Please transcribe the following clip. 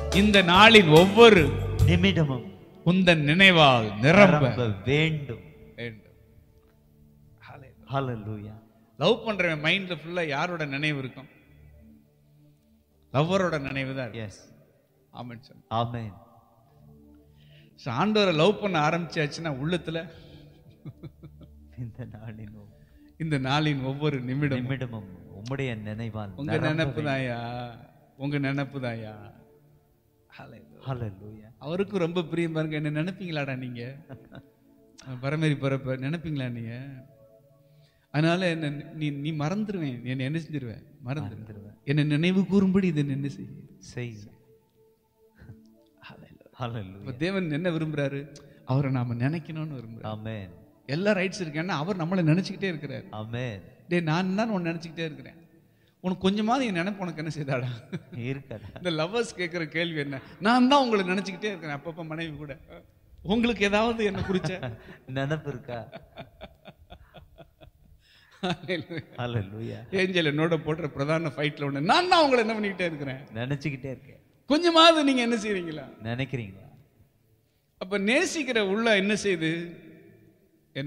இந்த நாளின் ஒவ்வொரு நிமிடமும் உந்தன் நினைவால் நிரம்ப நிரம்ப வேண்டும் வேண்டும் ஹalleluya லவ் பண்றவன் மைண்ட்ல ஃபுல்லா யாரோட நினைவு இருக்கும் லவ்வரோட நினைவு தான் இருக்கும். Yes amen sir amen so ஆண்டவரை லவ் பண்ண ஆரம்பிச்சாச்சுன்னா உள்ளத்துல இந்த நாளின் ஒவ்வொரு இந்த நாளின் ஒவ்வொரு நிமிடம் நிமிடமும் உம்முடைய நினைவால் உங்க நினைப்பு தாயா உங்க நினைப்பு தாயா ஹalleluya அவருக்கும் ரொம்ப பிரியம் பாருங்க என்ன நினைப்பீங்களாடா நீங்க பரமேறி பிறப்ப நினைப்பீங்களா நீங்க அதனால என்ன நீ நீ மறந்துடுவேன் என்ன என்ன செஞ்சிருவேன் மறந்துடுவேன் மறந்துடுவேன். என்ன நினைவு கூறும்படி இதை என்ன செய்ய செய் ஹalleluya இப்ப தேவன் என்ன விரும்புறாரு அவரை நாம நினைக்கணும்னு விரும்புறாரு ஆமென் எல்லா ரைட்ஸ் இருக்கேன்னா அவர் நம்மளை நினைச்சுக்கிட்டே இருக்கிறார் ஆமென் டேய் நான் தான் உன்னை நினைச்சுக்கிட்டே இருக்கிறேன் உனக்கு கொஞ்சமாவது என் நினைப்பு உனக்கு என்ன செய்தாடா இருக்கடா இந்த லவ்வர்ஸ் கேட்குற கேள்வி என்ன நான் தான் உங்களை நினைச்சுக்கிட்டே இருக்கிறேன் அப்பப்ப மனைவி கூட உங்களுக்கு ஏதாவது என்ன குறிச்ச நினைப்பு இருக்கா ஹalleluya ஏஞ்சல் என்னோட போடுற பிரதான ஃபைட்ல ஒண்ணு நான் தான் உங்களை என்ன பண்ணிக்கிட்டே இருக்கிறேன் நினைச்சுக்கிட்டே இருக்கேன் கொஞ்சமாவது நீங்க என்ன செய்றீங்களா நினைக்கிறீங்களா அப்ப நேசிக்கிற உள்ள என்ன செய்யுது